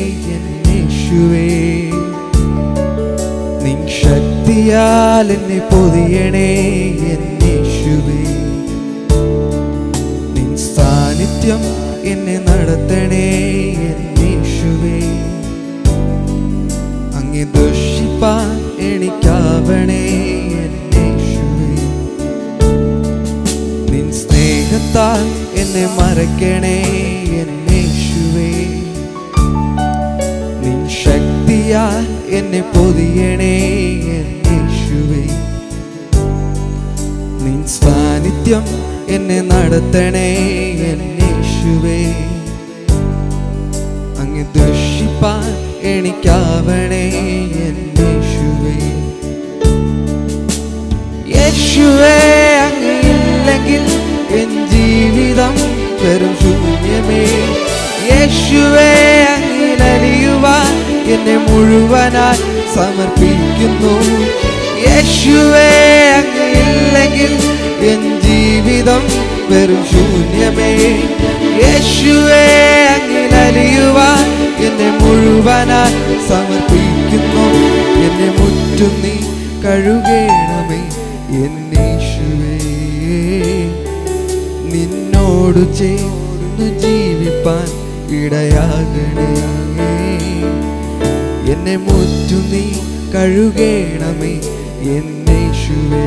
N യേശുവേ നിൻ ശക്തിയാൽ എന്നെ പൊതിയണേ എൻ യേശുവേ നിൻ സാന്നിധ്യം എന്നെ നടത്തണേ എൻ യേശുവേ അങ്ങ് ദുഷിപ്പാൻ എനിക്കാവണേ എൻ യേശുവേ നിൻ സ്നേഹത്താൽ എന്നെ മറക്കണേ എൻ യേശുവേ നിൻ ശക്തിയാൽ എന്നെ പൊതിയണേ എൻ യേശുവേ നിൻ സാന്നിധ്യം എന്നെ നടത്തണേ എൻ യേശുവേ അങ്ങ് ദുഷിപ്പാൻ എനിക്കാവണേ എൻ യേശുവേ യേശുവേ അങ്ങ് ഇല്ലെങ്കിൽ എൻ ജീവിതം വെറും ശൂന്യമേ യേശുവേ അങ്ങിലലിയുവാൻ എന്നെ മുഴുവനായി സമർപ്പിക്കുന്നു യേശുവേ അങ്ങ് ഇല്ലെങ്കിൽ എൻ ജീവിതം വെറും ശൂന്യമേ യേശുവേ അങ്ങിലലിയുവാൻ എന്നെ മുഴുവനായി സമർപ്പിക്കുന്നു എന്നെ മുറ്റും നീ കഴുകേണമേ എന്നീശുവേ നിന്നോട് ചേർന്ന് ജീവിപ്പാൻ ഇടയാകണേ എന്നെ മുറ്റു നീ കഴുകേണമേ എന്നേശുവേ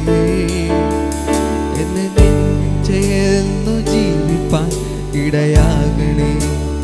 എന്നെ നിൻ ചേർന്നു ജീവിപ്പാൻ ഇടയാകണേ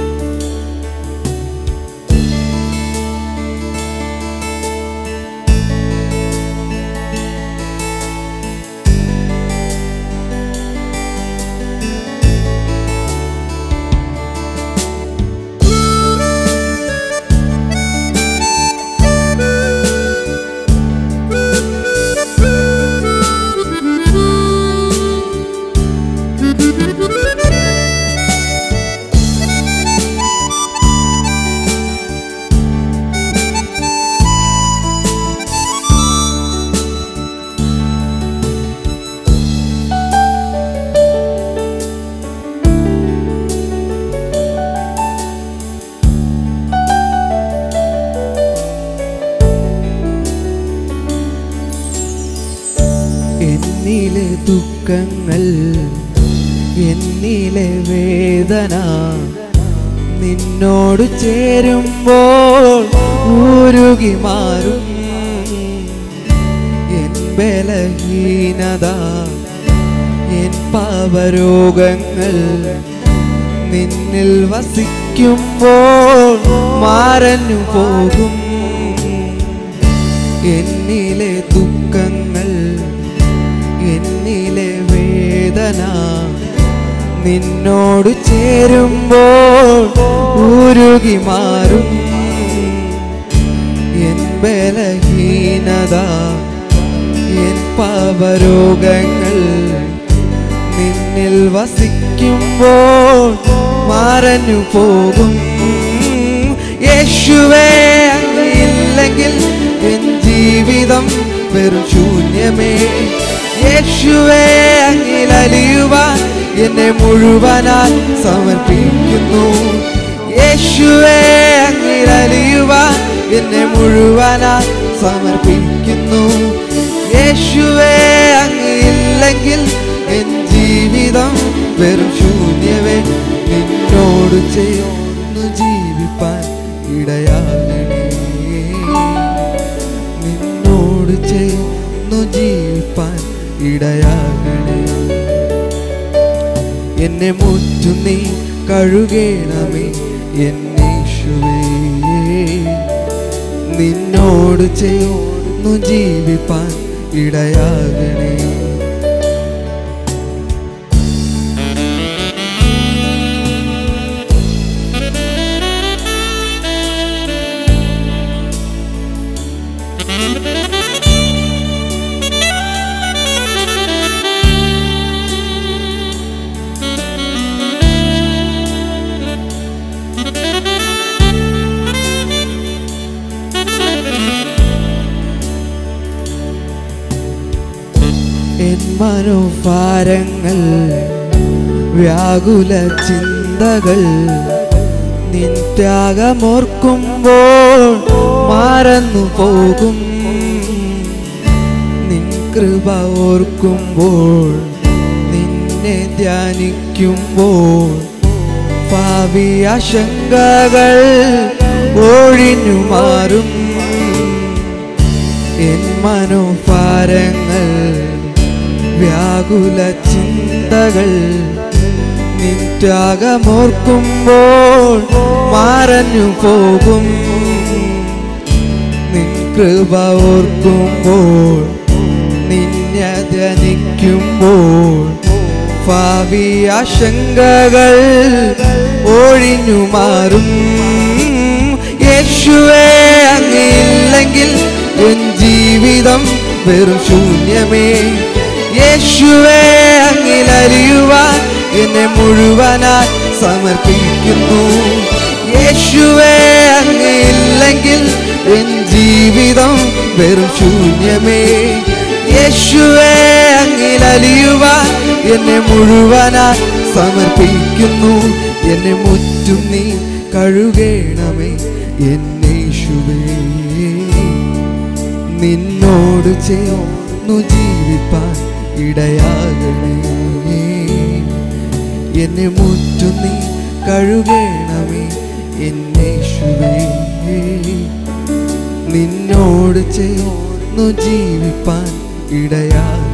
എന്നിലെ ദുഃഖങ്ങൾ എന്നിലെ വേദന നിന്നോട് ചേരുമ്പോൾ ഊരുകി മാറും എൻ ബലഹീനത എൻ പാപരോഗങ്ങൾ നിന്നിൽ വസിക്കുമ്പോൾ മാറഞ്ഞു പോകും എന്നിലെ ദുഃഖങ്ങൾ എന്നിലെ വേദന നിന്നോട് ചേരുമ്പോൾ ഊരുകി മാറും എൻ ബലഹീനത എൻ പാപരോഗങ്ങൾ നിന്നിൽ വസിക്കുമ്പോൾ മറഞ്ഞു പോകും യേശുവേ അങ്ങ് ഇല്ലെങ്കിൽ എൻ ജീവിതം വെറും ശൂന്യമേ യേശുവേ അങ്ങിൽ അലിയുവാൻ എന്നെ മുഴുവനായി സമർപ്പിക്കുന്നു യേശുവേ അങ്ങിൽ അലിയുവാൻ എന്നെ മുഴുവനായി സമർപ്പിക്കുന്നു യേശുവേ അങ്ങ് ഇല്ലെങ്കിൽ എൻ ജീവിതം വെറും ശൂന്യമേ നിന്നോട് ചേർന്ന് ജീവിപ്പാൻ ഇടയാകണേ നിന്നോട് ചേർന്നു ജീവിപ്പാൻ ഇടയാകണേ എന്നെ മുറ്റു നീ കഴുകേണമേ എന്നീശുവേ നിന്നോട് ചേർന്നു ജീവിപ്പാൻ ഇടയാകണേ എൻ മനോഭാരങ്ങൾ വ്യാകുല ചിന്തകൾ നിൻ ത്യാഗമോർക്കുമ്പോൾ മറന്നു പോകും നിൻ കൃപ ഓർക്കുമ്പോൾ നിന്നെ ധ്യാനിക്കുമ്പോൾ ഭാവി ആശങ്കകൾ ഒഴിഞ്ഞു മാറും എൻ മനോഭാരങ്ങൾ വ്യാകുല ചിന്തകൾ നിൻ ത്യാഗമോർക്കുമ്പോൾ മറഞ്ഞു പോകും നിൻ കൃപ ഓർക്കുമ്പോൾ നിന്നെ ധ്യാനിക്കുമ്പോൾ ഭാവി ആശങ്കകൾ ഒഴിഞ്ഞു മാറും യേശുവേ അങ്ങില്ലെങ്കിൽ എൻ ജീവിതം വെറും ശൂന്യമേ യേശുവേ അങ്ങിലറിയുവാൻ എന്നെ മുഴുവനായി സമർപ്പിക്കുന്നു യേശുവേ അങ്ങില്ലെങ്കിൽ എൻ ജീവിതം വെറും ശൂന്യമേ യേശുവേ അങ്ങിലലിയുവാൻ എന്നെ മുഴുവനായി സമർപ്പിക്കുന്നു എന്നെ മുറ്റും നീ കഴുകേണമേ എന്നേശുവേ നിന്നോട് ചേർന്നു ജീവിപ്പാൻ ഇടയാകണേ എന്നെ മുറ്റും നീ കഴുകേണമേ എന്നേശുവേ നിന്നോട് ചേർന്നു ജീവിപ്പാൻ ഇടയാകണേ